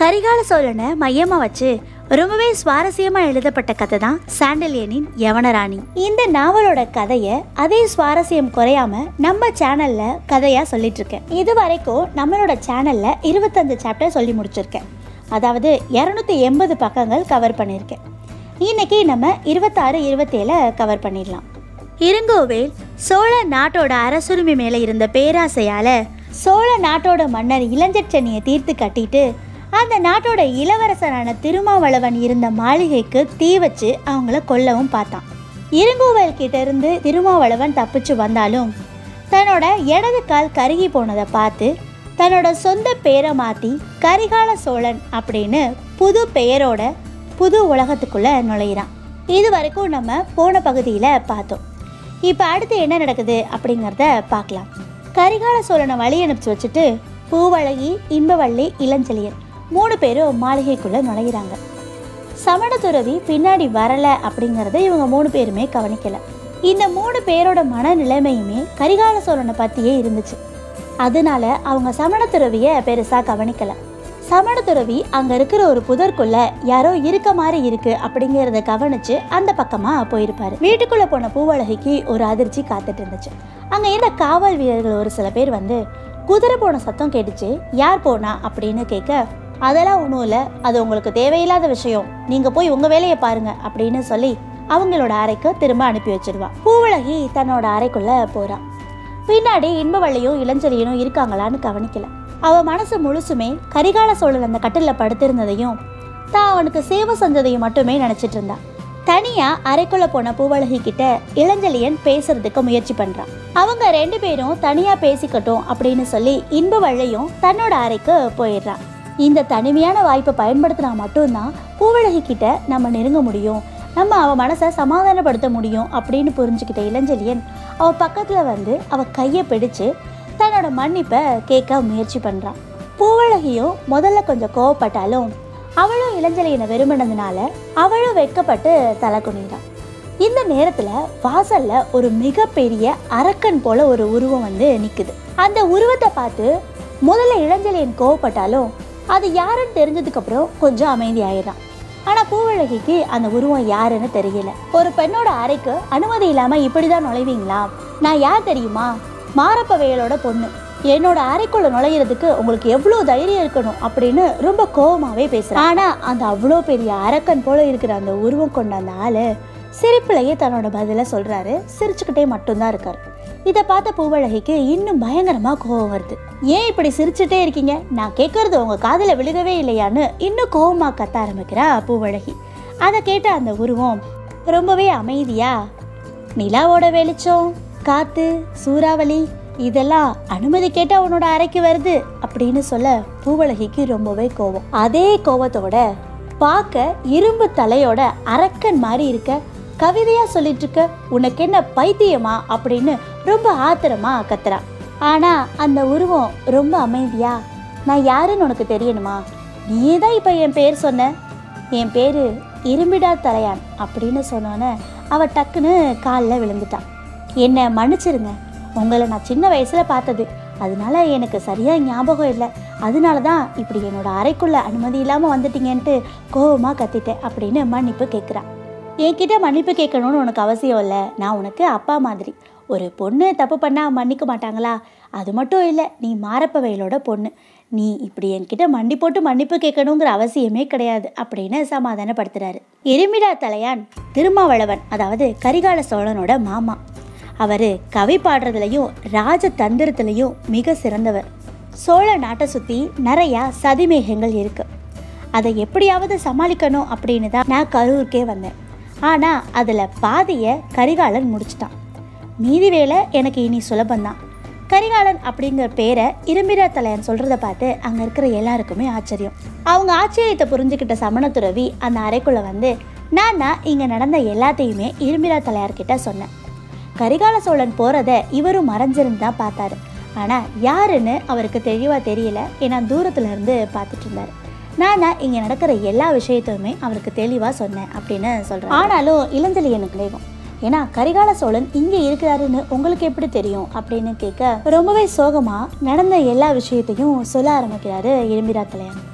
கரிகால சோழனை மையமா வச்சு ரொம்பவே சுவாரஸ்யமா எழுதப்பட்ட கதை தான் சாண்டலியனின் யவனராணி இந்த நாவலோட கதையை அதே சுவாரஸ்யம் குறையாம நம்ம சேனல்ல கதையா சொல்லிட்டு இருக்கேன் இது வரைக்கும் நம்மளோட சேனல்ல இருபத்தஞ்சு சாப்டர் சொல்லி முடிச்சிருக்கேன் அதாவது இரநூத்தி எண்பது பக்கங்கள் கவர் பண்ணியிருக்கேன் இன்னைக்கு நம்ம இருபத்தாறு இருபத்தேழை கவர் பண்ணிடலாம் இருங்கோவேல் சோழ நாட்டோட அரசுரிமை மேலே இருந்த பேராசையால சோழ நாட்டோட மன்னர் இளஞ்செட்டனியை தீர்த்து கட்டிட்டு அந்த நாட்டோட இளவரசரான திருமாவளவன் இருந்த மாளிகைக்கு தீ வச்சு அவங்கள கொல்லவும் பார்த்தான் இருங்கோவேல் கிட்ட இருந்து திருமாவளவன் தப்பிச்சு வந்தாலும் தன்னோட இடது கால் கருகி போனதை பார்த்து தன்னோட சொந்த பேரை மாற்றி கரிகால சோழன் அப்படின்னு புது பெயரோட புது உலகத்துக்குள்ள நுழையிறான் இது வரைக்கும் நம்ம போன பகுதியில் பார்த்தோம் இப்போ அடுத்து என்ன நடக்குது அப்படிங்கிறத பார்க்கலாம் கரிகால சோழனை வழி அனுப்பிச்சு வச்சுட்டு பூவழகி இன்பவள்ளி இளஞ்செழியன் மூணு பேரும் மாளிகைக்குள்ளே நுழையிறாங்க சமணத்துறவி பின்னாடி வரல அப்படிங்கிறத இவங்க மூணு பேருமே கவனிக்கல இந்த மூணு பேரோட மனநிலைமையுமே கரிகால சோழனை பற்றியே இருந்துச்சு அதனால அவங்க சமணத்துறவிய பெருசா கவனிக்கல சமணத்துறவி அங்க இருக்கிற ஒரு புதற்குள்ள யாரோ இருக்க மாதிரி இருக்கு அப்படிங்கிறத கவனிச்சு அந்த பக்கமா போயிருப்பாரு வீட்டுக்குள்ள போன பூவழகிக்கு ஒரு அதிர்ச்சி காத்துட்டு இருந்துச்சு அங்க இருந்த காவல் வீரர்கள் ஒரு சில பேர் வந்து குதிரை போன சத்தம் கேட்டுச்சு யார் போனா அப்படின்னு கேட்க அதெல்லாம் ஒன்றும் இல்லை அது உங்களுக்கு தேவையில்லாத விஷயம் நீங்க போய் உங்க வேலையை பாருங்க அப்படின்னு சொல்லி அவங்களோட அறைக்கு திரும்ப அனுப்பி வச்சிருவா பூவழகி தன்னோட அறைக்குள்ள போறா பின்னாடி இன்பவள்ளியும் இளஞ்செழியனும் இருக்காங்களான்னு கவனிக்கல அவ மனசு முழுசுமே கரிகால சோழன் அந்த கட்டில படுத்திருந்ததையும் தான் அவனுக்கு சேவை செஞ்சதையும் மட்டுமே நினைச்சிட்டு இருந்தா தனியா அறைக்குள்ள போன பூவழகி கிட்ட இளஞ்செழியன் பேசுறதுக்கு முயற்சி பண்றான் அவங்க ரெண்டு பேரும் தனியா பேசிக்கட்டும் அப்படின்னு சொல்லி இன்பவள்ளியும் தன்னோட அறைக்கு போயிடுறான் இந்த தனிமையான வாய்ப்பை பயன்படுத்தினா மட்டும்தான் பூவழகி கிட்ட நம்ம நெருங்க முடியும் நம்ம அவ மனசை சமாதானப்படுத்த முடியும் அப்படின்னு புரிஞ்சுக்கிட்ட இளஞ்செழியன் அவ பக்கத்தில் வந்து அவ கையை பிடிச்சு தன்னோட மன்னிப்பை கேட்க முயற்சி பண்ணுறான் பூவழகியும் முதல்ல கொஞ்சம் கோவப்பட்டாலும் அவளும் இளஞ்செழியனை விரும்பினதுனால அவளும் வெட்கப்பட்டு தலை குனிறான் இந்த நேரத்தில் வாசல்ல ஒரு மிகப்பெரிய அரக்கன் போல ஒரு உருவம் வந்து நிற்குது அந்த உருவத்தை பார்த்து முதல்ல இளஞ்செழியன் கோவப்பட்டாலும் அது யாருன்னு தெரிஞ்சதுக்கப்புறம் கொஞ்சம் அமைதியாயிடுறான் ஆனால் பூவழகிக்கு அந்த உருவம் யாருன்னு தெரியல ஒரு பெண்ணோட அறைக்கு அனுமதி இல்லாமல் இப்படி தான் நுழைவீங்களா நான் யார் தெரியுமா மாரப்பவையலோட பொண்ணு என்னோட அறைக்குள்ள நுழையிறதுக்கு உங்களுக்கு எவ்வளோ தைரியம் இருக்கணும் அப்படின்னு ரொம்ப கோவமாவே பேசுறேன் ஆனால் அந்த அவ்வளோ பெரிய அரக்கன் போல இருக்கிற அந்த உருவம் கொண்ட அந்த ஆளு சிரிப்புலையே தன்னோட பதிலை சொல்றாரு சிரிச்சுக்கிட்டே மட்டும்தான் இருக்காரு இதை பார்த்த பூவழகிக்கு இன்னும் பயங்கரமா கோவம் வருது ஏன் இப்படி சிரிச்சுட்டே இருக்கீங்க நான் கேட்கறது உங்க காதுல விழுகவே இல்லையான்னு இன்னும் கோவமா கத்த ஆரம்பிக்கிறா பூவழகி அதை கேட்ட அந்த உருவம் ரொம்பவே அமைதியா நிலாவோட வெளிச்சம் காத்து சூறாவளி இதெல்லாம் அனுமதி கேட்டு அவனோட அறைக்கு வருது அப்படின்னு சொல்ல பூவழகிக்கு ரொம்பவே கோவம் அதே கோவத்தோட பார்க்க இரும்பு தலையோட அரக்கன் மாதிரி இருக்க கவிதையா சொல்லிட்டு இருக்க உனக்கு என்ன பைத்தியமா அப்படின்னு ரொம்ப ஆத்திரமா கத்துறா ஆனா அந்த உருவம் ரொம்ப அமைதியா நான் யாருன்னு உனக்கு தெரியணுமா நீ தான் இப்போ என் பேர் சொன்ன என் பேரு இரும்பிடா தலையான் அப்படின்னு சொன்னோன்னே அவ டக்குன்னு காலில் விழுந்துட்டான் என்னை மன்னிச்சிருங்க உங்களை நான் சின்ன வயசில் பார்த்தது அதனால எனக்கு சரியாக ஞாபகம் இல்லை அதனால தான் இப்படி என்னோட அறைக்குள்ள அனுமதி இல்லாமல் வந்துட்டீங்கன்ட்டு கோவமாக கத்திட்டேன் அப்படின்னு மன்னிப்பு கேட்குறான் என்கிட்ட மன்னிப்பு கேட்கணும்னு உனக்கு அவசியம் இல்லை நான் உனக்கு அப்பா மாதிரி ஒரு பொண்ணு தப்பு பண்ணால் மன்னிக்க மாட்டாங்களா அது மட்டும் இல்லை நீ மாரப்பவையலோட பொண்ணு நீ இப்படி என்கிட்ட மண்டி போட்டு மன்னிப்பு கேட்கணுங்கிற அவசியமே கிடையாது அப்படின்னு சமாதானப்படுத்துறாரு எருமிடா தலையான் திருமாவளவன் அதாவது கரிகால சோழனோட மாமா அவர் கவி பாடுறதுலையும் ராஜ தந்திரத்துலையும் மிக சிறந்தவர் சோழ நாட்டை சுற்றி நிறையா சதிமேகங்கள் இருக்கு அதை எப்படியாவது சமாளிக்கணும் அப்படின்னு தான் நான் கரூருக்கே வந்தேன் ஆனால் அதில் பாதியை கரிகாலன் முடிச்சிட்டான் மீதி வேலை எனக்கு இனி சுலபந்தான் கரிகாலன் அப்படிங்கிற பேரை இரும்பிரா தலையன் சொல்கிறத பார்த்து அங்கே இருக்கிற எல்லாருக்குமே ஆச்சரியம் அவங்க ஆச்சரியத்தை புரிஞ்சுக்கிட்ட சமணத்துறவி அந்த அறைக்குள்ளே வந்து நான் தான் இங்கே நடந்த எல்லாத்தையுமே இரும்பிரா தலையார்கிட்ட சொன்னேன் கரிகால சோழன் போகிறத இவரும் மறைஞ்சிருந்து தான் பார்த்தாரு ஆனால் யாருன்னு அவருக்கு தெளிவாக தெரியல ஏன்னா தூரத்துல இருந்து பார்த்துட்டு இருந்தார் நான் தான் இங்கே நடக்கிற எல்லா விஷயத்தையுமே அவருக்கு தெளிவாக சொன்னேன் அப்படின்னு சொல்கிறேன் ஆனாலும் இளஞ்செழியனுக்கு லேகம் ஏன்னா கரிகால சோழன் இங்கே இருக்கிறாருன்னு உங்களுக்கு எப்படி தெரியும் அப்படின்னு கேட்க ரொம்பவே சோகமாக நடந்த எல்லா விஷயத்தையும் சொல்ல ஆரம்பிக்கிறாரு இரும்பிரா தலையான்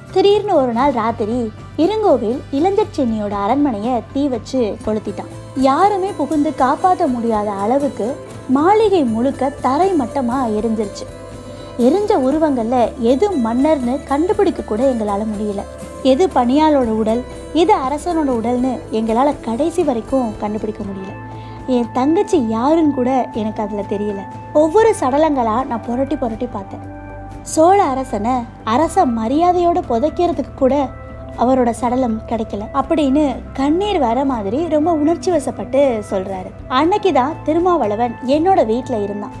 திடீர்னு ஒரு நாள் ராத்திரி இருங்கோவில் இளஞ்சர் சென்னியோட அரண்மனையை தீ வச்சு கொளுத்திட்டான் யாருமே புகுந்து காப்பாற்ற முடியாத அளவுக்கு மாளிகை முழுக்க தரை மட்டமா எரிஞ்சிருச்சு எரிஞ்ச உருவங்கள்ல எது மன்னர்னு கண்டுபிடிக்க கூட எங்களால முடியல எது பணியாளோட உடல் எது அரசனோட உடல்னு எங்களால கடைசி வரைக்கும் கண்டுபிடிக்க முடியல என் தங்கச்சி யாருன்னு கூட எனக்கு அதுல தெரியல ஒவ்வொரு சடலங்களா நான் புரட்டி புரட்டி பார்த்தேன் சோழ அரசனை அரச மரியாதையோட புதைக்கிறதுக்கு கூட அவரோட சடலம் கிடைக்கல அப்படின்னு கண்ணீர் வர மாதிரி ரொம்ப உணர்ச்சி வசப்பட்டு சொல்றாரு அன்னைக்கு தான் திருமாவளவன் என்னோட வீட்டில் இருந்தான்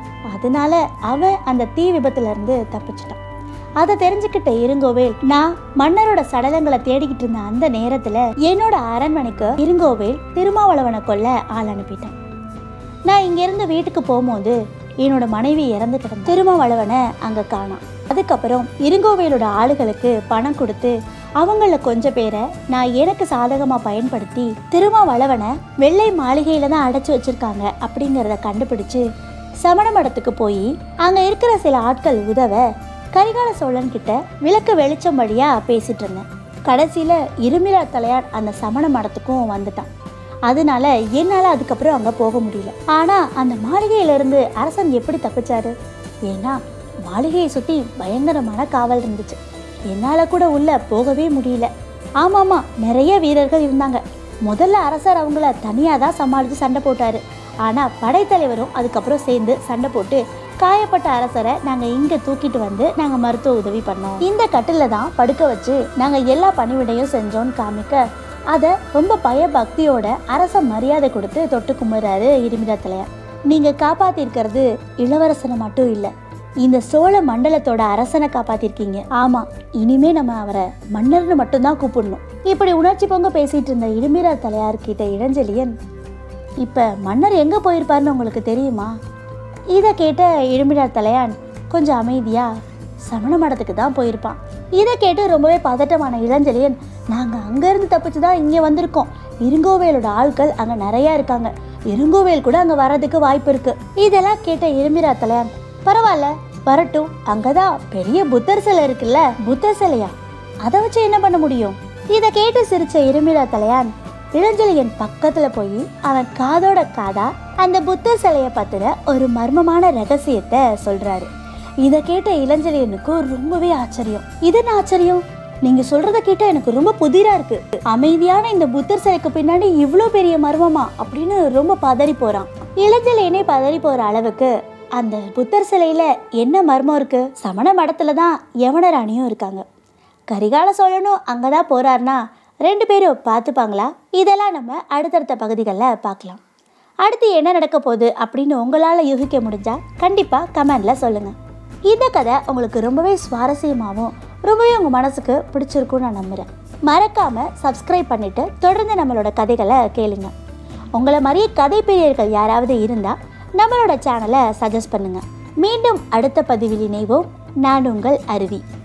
அதனால அவன் அந்த தீ விபத்துல இருந்து தப்பிச்சிட்டான் அதை தெரிஞ்சுக்கிட்ட இருங்கோவேல் நான் மன்னரோட சடலங்களை தேடிக்கிட்டு இருந்த அந்த நேரத்துல என்னோட அரண்மனைக்கு இருங்கோவேல் திருமாவளவனை கொல்ல ஆள் அனுப்பிட்டான் நான் இங்கிருந்து வீட்டுக்கு போகும்போது என்னோட மனைவி இறந்து கிடந்த திருமாவளவனை அங்க காணோம் அதுக்கப்புறம் இருங்கோவேலோட ஆளுகளுக்கு பணம் கொடுத்து அவங்கள கொஞ்சம் பேரை நான் எனக்கு சாதகமா பயன்படுத்தி திருமாவளவனை வெள்ளை மாளிகையில தான் அடைச்சு வச்சிருக்காங்க அப்படிங்கிறத கண்டுபிடிச்சு சமண மடத்துக்கு போய் அங்க இருக்கிற சில ஆட்கள் உதவ கரிகால சோழன் கிட்ட விளக்கு வெளிச்சம் வழியா பேசிட்டு இருந்தேன் கடைசியில இருமிரா தலையார் அந்த சமண மடத்துக்கும் வந்துட்டான் அதனால என்னால அதுக்கப்புறம் அங்க போக முடியல ஆனா அந்த மாளிகையில இருந்து அரசன் எப்படி தப்பிச்சாரு ஏன்னா மாளிகையை சுத்தி பயங்கரமான காவல் இருந்துச்சு என்னால கூட உள்ள போகவே முடியல ஆமாமா நிறைய வீரர்கள் இருந்தாங்க முதல்ல அரசர் அவங்கள தனியாக தான் சமாளித்து சண்டை போட்டாரு ஆனால் படைத்தலைவரும் அதுக்கப்புறம் சேர்ந்து சண்டை போட்டு காயப்பட்ட அரசரை நாங்கள் இங்கே தூக்கிட்டு வந்து நாங்கள் மருத்துவ உதவி பண்ணோம் இந்த கட்டில் தான் படுக்க வச்சு நாங்கள் எல்லா பணிவிடையும் செஞ்சோன்னு காமிக்க அதை ரொம்ப பயபக்தியோட அரச மரியாதை கொடுத்து தொட்டு கும்பிட்றாரு இருமிரா தலையார் நீங்கள் காப்பாற்றிருக்கிறது இளவரசனை மட்டும் இல்லை இந்த சோழ மண்டலத்தோட அரசனை காப்பாத்திருக்கீங்க ஆமா இனிமே நம்ம அவரை மன்னர்னு மட்டும்தான் கூப்பிடணும் இப்படி உணர்ச்சி பொங்க பேசிட்டு இருந்த இடுமிரா தலையார் கிட்ட இளஞ்செழியன் இப்ப மன்னர் எங்க போயிருப்பாருன்னு உங்களுக்கு தெரியுமா இதை கேட்ட இடுமிரார் தலையான் கொஞ்சம் அமைதியா சமண மடத்துக்கு தான் போயிருப்பான் இதை கேட்டு ரொம்பவே பதட்டமான இளஞ்செழியன் நாங்க அங்கிருந்து தப்பிச்சு தான் இங்க வந்திருக்கோம் இருங்கோவேலோட ஆட்கள் அங்க நிறைய இருக்காங்க இருங்கோவேல் கூட அங்க வர்றதுக்கு வாய்ப்பு இருக்கு இதெல்லாம் கேட்ட இருமிரா தலையான் பரவாயில்ல வரட்டும் அங்கதான் பெரிய புத்தர் சிலை இருக்குல்ல புத்தர் சிலையா அதை வச்சு என்ன பண்ண முடியும் இதை கேட்டு சிரிச்ச இருமிரா தலையான் இளஞ்செழியன் பக்கத்துல போய் அவன் காதோட காதா அந்த புத்தர் சிலைய பத்தின ஒரு மர்மமான ரகசியத்தை சொல்றாரு இதை கேட்ட இளஞ்செழியனுக்கு ரொம்பவே ஆச்சரியம் இது என்ன ஆச்சரியம் நீங்க சொல்றத கேட்டா எனக்கு ரொம்ப புதிரா இருக்கு அமைதியான இந்த புத்தர் சிலைக்கு பின்னாடி இவ்வளோ பெரிய மர்மமா அப்படின்னு ரொம்ப பதறி போறான் இளஞ்செழியனே பதறி போற அளவுக்கு அந்த புத்தர் சிலையில என்ன மர்மம் இருக்கு சமண மடத்துல தான் யவனராணியும் இருக்காங்க கரிகால சோழனும் அங்கதான் போறாருனா ரெண்டு பேரும் பார்த்துப்பாங்களா இதெல்லாம் நம்ம அடுத்தடுத்த பகுதிகளில் பார்க்கலாம் அடுத்து என்ன நடக்க போகுது அப்படின்னு உங்களால் யூகிக்க முடிஞ்சா கண்டிப்பாக கமெண்டில் சொல்லுங்கள் இந்த கதை உங்களுக்கு ரொம்பவே சுவாரஸ்யமாகவும் ரொம்பவே உங்கள் மனசுக்கு பிடிச்சிருக்கும்னு நான் நம்புகிறேன் மறக்காமல் சப்ஸ்கிரைப் பண்ணிவிட்டு தொடர்ந்து நம்மளோட கதைகளை கேளுங்க உங்களை மாதிரியே கதை பிரியர்கள் யாராவது இருந்தால் நம்மளோட சேனலை சஜஸ்ட் பண்ணுங்கள் மீண்டும் அடுத்த பதிவில் இணைவோம் நான் உங்கள் அருவி